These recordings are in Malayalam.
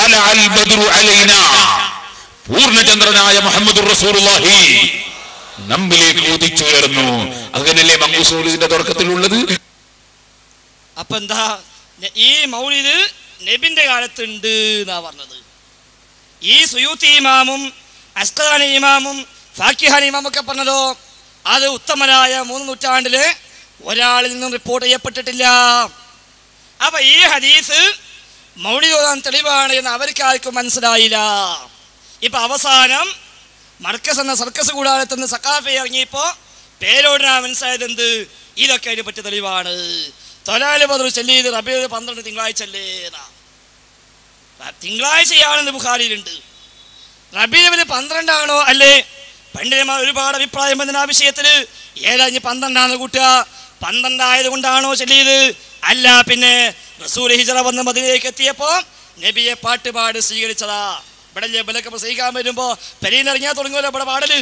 തലഅൽ ബദ്റു അലൈനാ പൂർണ്ണചന്ദ്രനായ മുഹമ്മദ് റസൂലുള്ളാഹി നമ്മിലേക്ക് ഉദിച്ചുയർന്നു അങ്ങനെയല്ലേ മങ്കൂസൂലിന്റെ തുടക്കത്തിലുള്ളത് അപ്പൊ എന്താ ന- ഈ മൗലിദ് നബിന്റെ കാലത്തുണ്ട് എന്നാ പറഞ്ഞത് ഈ സുയൂത്തി ഇമാമും അസ്കദാനി ഇമാമും ഫാക്കിഹാനി ഇമാമും ഒക്കെ പറഞ്ഞതോ അത് ഉത്തമരായ മൂന്ന് നൂറ്റാണ്ടില് ഒരാളിൽ നിന്നും റിപ്പോർട്ട് ചെയ്യപ്പെട്ടിട്ടില്ല അപ്പൊ ഈ ഹദീസ് മൗലിദോദാൻ തെളിവാണ് എന്ന് അവർക്ക് ആർക്കും മനസ്സിലായില്ല ഇപ്പൊ അവസാനം മർക്കസ് എന്ന സർക്കസ് കൂടാരത്ത് നിന്ന് സക്കാഫി ഇറങ്ങിയപ്പോ പേരോടിനാ മനസ്സിലായത് എന്ത് ഇതൊക്കെ അതിന് പറ്റിയ തെളിവാണ് തൊലാല് പതിർ ചെല്ലിയത് റബിയത് പന്ത്രണ്ട് തിങ്കളാഴ്ച അല്ലേ എന്നാ. തിങ്കളാഴ്ചയാണെന്ന് ബുഖാരിയിലുണ്ട് റബീബിന് പന്ത്രണ്ടാണോ അല്ലേ പണ്ഡിതന്മാർ ഒരുപാട് അഭിപ്രായം വന്ന ആ വിഷയത്തില് ഏതാഞ്ഞ് പന്ത്രണ്ടാണ് കൂട്ടുക പന്ത്രണ്ടായത് കൊണ്ടാണോ ചെല്ലിയത് അല്ല പിന്നെ റസൂൽ ഹിജറ വന്ന് മദിനയിലേക്ക് എത്തിയപ്പോ നബിയെ പാട്ട് പാടി സ്വീകരിച്ചതാ ഇവിടെ ബലൊക്കെ പ്രസംഗിക്കാൻ വരുമ്പോ പെരീനിറങ്ങിയാൽ തുടങ്ങുമല്ലോ ഇവിടെ പാടല്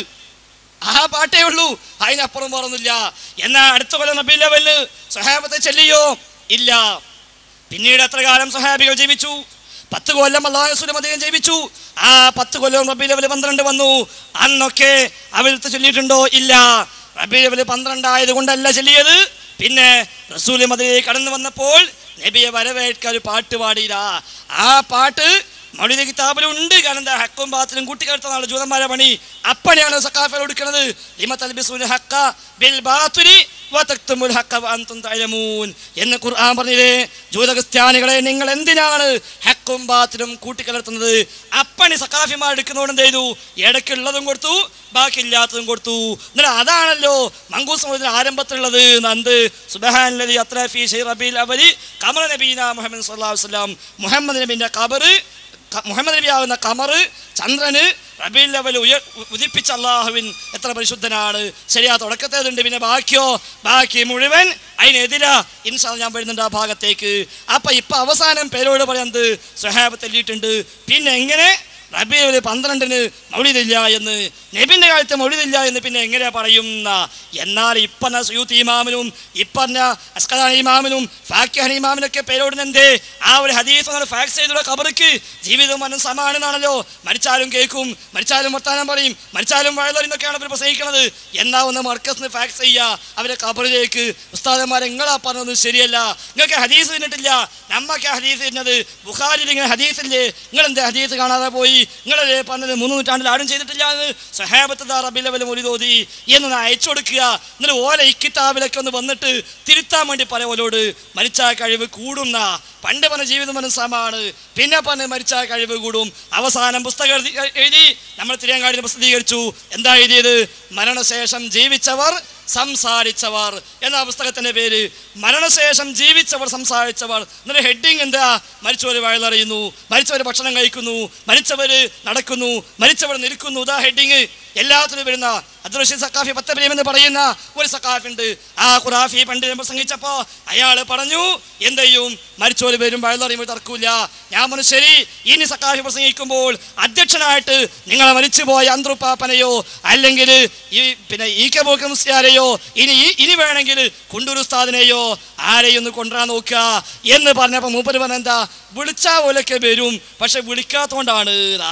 ആ പാട്ടേ ഉള്ളൂ അതിനപ്പുറം പറഞ്ഞില്ല എന്നാ അടുത്ത കൊല്ലം നബി ലെവലില് സഹാബത്തെ ചെല്ലിയോ ഇല്ല പിന്നീട് എത്ര കാലം സഹാബികൾ ജീവിച്ചു പത്ത് കൊല്ലം അള്ളാഹുസുലും അദ്ദേഹം ജീവിച്ചു ആ പത്ത് കൊല്ലം റബി ലെവൽ പന്ത്രണ്ട് വന്നു അന്നൊക്കെ അവരടുത്ത് ചൊല്ലിയിട്ടുണ്ടോ ഇല്ല റബി ലെവൽ പന്ത്രണ്ടായത് കൊണ്ടല്ല ചൊല്ലിയത് പിന്നെ റസൂൽ മതിലെ കടന്നു വന്നപ്പോൾ നബിയെ വരവേൽക്കാൻ ഒരു പാട്ട് പാടിയില്ല ആ പാട്ട് മൗലിക കിതാബിലുണ്ട് കാരണം എന്താ ഹക്കും ബാത്തിലും കൂട്ടിക്കെടുത്തതാണ് ജൂതന്മാരെ പണി അപ്പനെയാണ് സക്കാഫൽ എടുക്കുന്നത് ലിമ തൽബിസുൽ ഹക്ക ബിൽ ബാത്തുലി വതക്തുമുൽ ഹക്ക വഅൻതും തഅലമൂൻ എന്ന് ഖുർആൻ പറഞ്ഞില്ലേ ജൂത ക്രിസ്ത്യാനികളെ നിങ്ങൾ എന്തിനാണ് ഹക്കും ബാത്തിലും കൂട്ടിക്കലർത്തുന്നത് അപ്പണി സക്കാഫിമാർ എടുക്കുന്നതുകൊണ്ട് എന്ത് ചെയ്തു ഇടയ്ക്കുള്ളതും കൊടുത്തു ബാക്കിയില്ലാത്തതും കൊടുത്തു എന്നാൽ അതാണല്ലോ മങ്കൂസ് മുതൽ ആരംഭത്തിലുള്ളത് നന്ദ് സുബഹാനല്ലതി അത്രഫി ഷെയ് റബീൽ അവലി കമർ നബീന മുഹമ്മദ് സല്ലല്ലാഹു അലൈഹി വസല്ലം മുഹമ്മദ് നബിന്റെ ഖബറ് ക- മുഹമ്മദ് നബി ആവുന്ന കമറ് ചന്ദ്രന് റബീൽ ലെവൽ ഉയ ഉദിപ്പിച്ച അള്ളാഹുവിൻ എത്ര പരിശുദ്ധനാണ് ശരിയാ തുടക്കത്തേതുണ്ട് പിന്നെ ബാക്കിയോ ബാക്കി മുഴുവൻ അതിനെതിരാ ഇൻഷാ ഞാൻ വരുന്നുണ്ട് ആ ഭാഗത്തേക്ക് അപ്പൊ ഇപ്പൊ അവസാനം പേരോട് പറയുന്നത് സ്വഹാബ് തെല്ലിയിട്ടുണ്ട് പിന്നെ എങ്ങനെ റബീൽ പന്ത്രണ്ടിന് മൗലിദില്ല എന്ന് നബിന്റെ കാലത്ത് മൗലിദില്ല എന്ന് പിന്നെ എങ്ങനെ പറയുന്ന എന്നാൽ ഇപ്പന്ന സുയൂത്ത് ഇമാമിനും ഇപ്പന്ന അസ്കദാൻ ഇമാമിനും ഫാക്കിഹൻ ഇമാമിനൊക്കെ പേരോടുന്നെന്തേ ആ ഒരു ഹദീസ് എന്ന ഫാക്സ് ചെയ്തുള്ള കബർക്ക് ജീവിതം മനം സമാനെന്നാണല്ലോ മരിച്ചാലും കേൾക്കും മരിച്ചാലും വർത്താനം പറയും മരിച്ചാലും വഴലറിന്നൊക്കെയാണ് അവർ പ്രസംഗിക്കുന്നത് എന്നാ ഒന്ന് മർക്കസിന് ഫാക്സ് ചെയ്യുക അവരെ കബറിലേക്ക് ഉസ്താദന്മാരെ നിങ്ങളാ പറഞ്ഞത് ശരിയല്ല നിങ്ങൾക്ക് ഹദീസ് തിന്നിട്ടില്ല നമ്മക്ക് ഹദീസ് തിന്നത് ബുഖാരിൽ ഇങ്ങനെ ഹദീസില്ലേ നിങ്ങൾ എന്താ ഹദീസ് കാണാതെ പോയി നിങ്ങളല്ലേ പറഞ്ഞത് മൂന്ന് നൂറ്റാണ്ടിൽ ആരും ചെയ്തിട്ടില്ല എന്ന് സഹാബത്ത് റബിലവൽ മൊഴിതോതി എന്ന് അയച്ചു കൊടുക്കുക എന്നിട്ട് ഓല ഈ കിതാബിലൊക്കെ ഒന്ന് വന്നിട്ട് തിരുത്താൻ വേണ്ടി പറയാം ഓലോട് മരിച്ചാൽ കഴിവ് കൂടുന്ന പണ്ട് പറഞ്ഞ ജീവിതം മനസ്സമാണ് പിന്നെ പറഞ്ഞ് മരിച്ചാൽ കഴിവ് കൂടും അവസാനം പുസ്തകം എഴുതി എഴുതി നമ്മൾ തിരിയങ്കാടിന് പ്രസിദ്ധീകരിച്ചു എന്താ എഴുതിയത് മരണശേഷം ജീവിച്ചവർ സംസാരിച്ചവർ എന്ന പുസ്തകത്തിന്റെ പേര് മരണശേഷം ജീവിച്ചവർ സംസാരിച്ചവർ എന്നിട്ട് ഹെഡിങ് എന്താ മരിച്ചവർ വയലറിയുന്നു മരിച്ചവർ ഭക്ഷണം കഴിക്കുന്നു മരിച്ചവര് നടക്കുന്നു മരിച്ചവർ നിൽക്കുന്നു ഇതാ ഹെഡിങ് എല്ലാത്തിനും വരുന്ന അദ്രഷി സക്കാഫി പത്തപ്രിയം എന്ന് പറയുന്ന ഒരു സക്കാഫി ഉണ്ട് ആ ഖുറാഫി പണ്ഡിതൻ പ്രസംഗിച്ചപ്പോ അയാൾ പറഞ്ഞു എന്ത് ചെയ്യും മരിച്ചോര് വരും വയലറിയുമ്പോൾ തർക്കൂല ഞാൻ പറഞ്ഞു ശരി ഇനി സക്കാഫി പ്രസംഗിക്കുമ്പോൾ അധ്യക്ഷനായിട്ട് നിങ്ങളെ മരിച്ചുപോയ അന്ത്രുപ്പാപ്പനെയോ അല്ലെങ്കിൽ ഈ പിന്നെ ഈ കെ ബോക്ക മുസ്ലിയാരെയോ ഇനി ഈ- ഇനി വേണമെങ്കിൽ കുണ്ടൂർ ഉസ്താദിനെയോ ആരെയും ഒന്ന് കൊണ്ടുവരാൻ നോക്കുക എന്ന് പറഞ്ഞപ്പോൾ മൂപ്പര് പറഞ്ഞ എന്താ വിളിച്ചാ പോലൊക്കെ വരും പക്ഷെ വിളിക്കാത്തോണ്ടാണ് ന്നാ.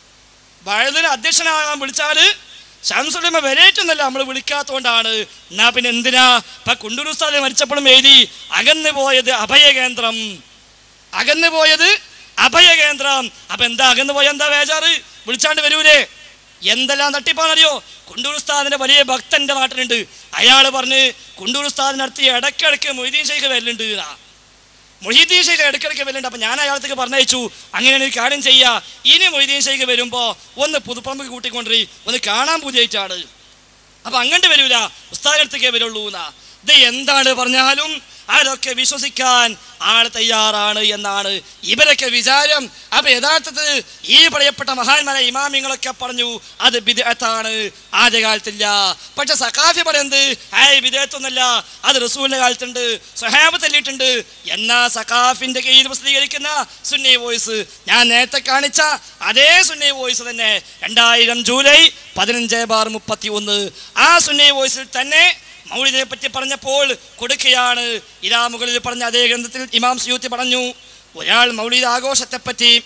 വയലിന് അധ്യക്ഷനാകാൻ വിളിച്ചാല് ശംസുലമ വരേറ്റെന്നല്ല നമ്മൾ വിളിക്കാത്തോണ്ടാണ് എന്നാ പിന്നെ എന്തിനാ ഇപ്പൊ കുണ്ടൂർ ഉസ്താദ് മരിച്ചപ്പോഴും എഴുതി അകന്നു പോയത് അഭയകേന്ദ്രം അകന്നു പോയത് അഭയകേന്ദ്രം അപ്പൊ എന്താ അകന്നു പോയ എന്താ വേജാറ് വിളിച്ചാണ്ട് വരൂലേ എന്തെല്ലാം തട്ടിപ്പാണറിയോ കുണ്ടൂർ ഉസ്താദിന്റെ വലിയ ഭക്തന്റെ നാട്ടിലുണ്ട് അയാൾ പറഞ്ഞ് കുണ്ടൂർ ഉസ്താദിനടുത്ത് ഇടയ്ക്കിടയ്ക്ക് മൊയ്തീൻ ഷെയ്ഖ് വരലുണ്ട് എന്നാ മൊഹീദ്ദീൻ ഷെയ്ഖ് ഇടയ്ക്കിടയ്ക്ക് വരുന്നുണ്ട് അപ്പം ഞാൻ അയാളത്തേക്ക് പറഞ്ഞയച്ചു അങ്ങനെ ഒരു കാര്യം ചെയ്യുക ഇനി മൊഹീദ്ദീൻ ഷെയ്ഖ് വരുമ്പോൾ ഒന്ന് പുതുപ്പറമ്പ് കൂട്ടിക്കൊണ്ടുപോയി ഒന്ന് കാണാൻ പൂജയിച്ചാണ് അപ്പം അങ്ങോട്ട് വരൂല ഉസ്താദടുത്തേക്കേ വരുള്ളൂ എന്നാ ഇത് എന്താണ് പറഞ്ഞാലും അതൊക്കെ വിശ്വസിക്കാൻ ആൾ തയ്യാറാണ് എന്നാണ് ഇവരൊക്കെ വിചാരം അപ്പൊ യഥാർത്ഥത്തിൽ ഈ പറയപ്പെട്ട മഹാന്മാരെ ഇമാമിങ്ങളൊക്കെ പറഞ്ഞു അത് ബിദഅത്താണ് ആദ്യകാലത്തില്ല പക്ഷെ സഖാഫി പറയുന്നത് ഹായ് ബിദഅത്തൊന്നല്ല അത് റസൂലിന്റെ കാലത്തുണ്ട് സ്വഹാബ് തല്ലിയിട്ടുണ്ട് എന്നാ സഖാഫിന്റെ കീഴിൽ പ്രസിദ്ധീകരിക്കുന്ന സുന്നി വോയിസ് ഞാൻ നേരത്തെ കാണിച്ച അതേ സുന്നി വോയിസ് തന്നെ രണ്ടായിരം ജൂലൈ പതിനഞ്ച് ബാർ മുപ്പത്തി ഒന്ന് ആ സുന്നി വോയിസിൽ തന്നെ മൗലിദിനെ പറ്റി പറഞ്ഞപ്പോൾ കൊടുക്കുകയാണ് ഇതാ മുകളിൽ പറഞ്ഞ അതേ ഗ്രന്ഥത്തിൽ ഇമാം സിയൂത്തി പറഞ്ഞു ഒരാൾ മൗലിദ് ആഘോഷത്തെപ്പറ്റി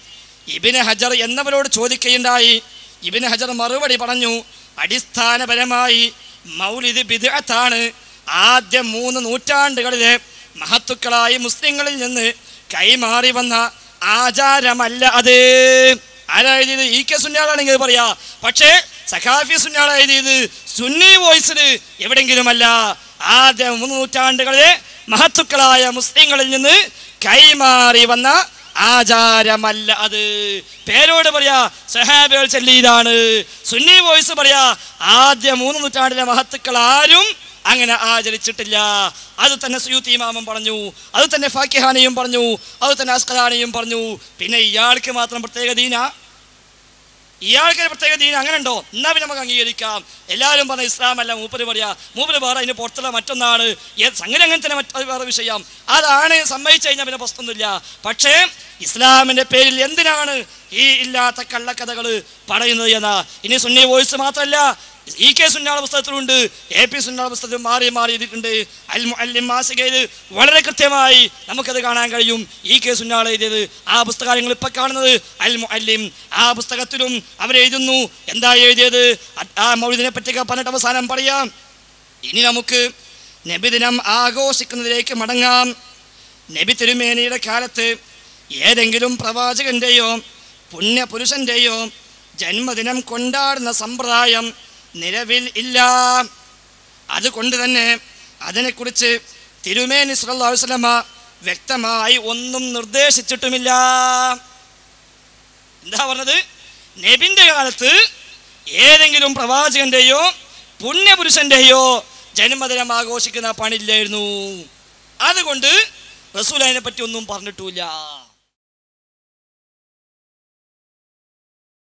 ഇബിന് ഹജർ എന്നവരോട് ചോദിക്കുകയുണ്ടായി ഇബിന് ഹജർ മറുപടി പറഞ്ഞു അടിസ്ഥാനപരമായി മൗലിദ് ബിദ്അത്താണ് ആദ്യ മൂന്ന് നൂറ്റാണ്ടുകളിലെ മഹത്തുക്കളായ മുസ്ലിങ്ങളിൽ നിന്ന് കൈമാറി വന്ന ആചാരമല്ല അത് ആരായത് ഇ കെ സുന്നാളാണെങ്കിൽ പറയാ പക്ഷേ സഖാഫി സുന്നാളായത് സുന്നി വോയിസിൽ എവിടെങ്കിലുമല്ല ആദ്യ മൂന്ന് നൂറ്റാണ്ടുകളിലെ മഹത്തുക്കളായ മുസ്ലിങ്ങളിൽ നിന്ന് കൈമാറി വന്ന ആചാരമല്ല അത് പേരോട് പറയാ സഹാബികൾ ചൊല്ലിയതാണ് സുന്നി വോയിസ് പറയാ ആദ്യ മൂന്ന് നൂറ്റാണ്ടിലെ മഹത്തുക്കൾ ആരും അങ്ങനെ ആചരിച്ചിട്ടില്ല അത് തന്നെ സുയൂത്തി ഇമാമും പറഞ്ഞു അത് തന്നെ ഫാക്കിഹാനിയും പറഞ്ഞു അത് തന്നെ അസ്കലാനിയും പറഞ്ഞു പിന്നെ ഇയാൾക്ക് മാത്രം പ്രത്യേക ദീന ഇയാൾക്ക് ഒരു പ്രത്യേക ദീന അങ്ങനെ ഉണ്ടോ എന്നാ പിന്നെ നമുക്ക് അംഗീകരിക്കാം എല്ലാവരും പറഞ്ഞ ഇസ്ലാം അല്ല മൂപ്പര് പറയാ മൂപ്പര് വേറെ അതിന് പുറത്തുള്ള മറ്റൊന്നാണ് ഏത് സംഗതി അങ്ങനെ തന്നെ മറ്റ് അത് വേറെ വിഷയം അതാണ് സമ്മതിച്ചു കഴിഞ്ഞാൽ പിന്നെ പ്രശ്നമൊന്നുമില്ല പക്ഷേ ഇസ്ലാമിന്റെ പേരിൽ എന്തിനാണ് ഈ ഇല്ലാത്ത കള്ളക്കഥകൾ പറയുന്നത് എന്നാ ഇനി സുന്നി വോയിസ് മാത്രമല്ല ഇ കെ സുന്നാള പുസ്തകത്തിലുണ്ട് എ പി സുന്നാള പുസ്തകത്തിൽ മാറി മാറി എഴുതിയിട്ടുണ്ട് അൽ മുഅല്ലിം മാസികയിൽ വളരെ കൃത്യമായി നമുക്കത് കാണാൻ കഴിയും ഇ കെ സുന്നാൾ എഴുതിയത് ആ പുസ്തകങ്ങൾ ഇപ്പം കാണുന്നത് അൽ മുഅല്ലിം ആ പുസ്തകത്തിലും അവരെഴുതുന്നു എന്താ എഴുതിയത് അ- ആ മൗലിദിനെ പറ്റിയൊക്കെ പറഞ്ഞിട്ട് അവസാനം പറയാം ഇനി നമുക്ക് നബിദിനം ആഘോഷിക്കുന്നതിലേക്ക് മടങ്ങാം നബി തിരുമേനിയുടെ കാലത്ത് ഏതെങ്കിലും പ്രവാചകന്റെയോ പുണ്യപുരുഷന്റെയോ ജന്മദിനം കൊണ്ടാടുന്ന സമ്പ്രദായം നിലവിൽ ഇല്ല അതുകൊണ്ട് തന്നെ അതിനെക്കുറിച്ച് തിരുമേനി സല്ലല്ലാഹു അലൈഹി വസല്ലമ വ്യക്തമായി ഒന്നും നിർദ്ദേശിച്ചിട്ടുമില്ല എന്താ പറഞ്ഞത് നബിന്റെ കാലത്ത് ഏതെങ്കിലും പ്രവാചകന്റെയോ പുണ്യപുരുഷന്റെയോ ജന്മദിനം ആഘോഷിക്കുന്ന പണിയില്ലായിരുന്നു അതുകൊണ്ട് റസൂൽ അതിനെ പറ്റി ഒന്നും പറഞ്ഞിട്ടില്ല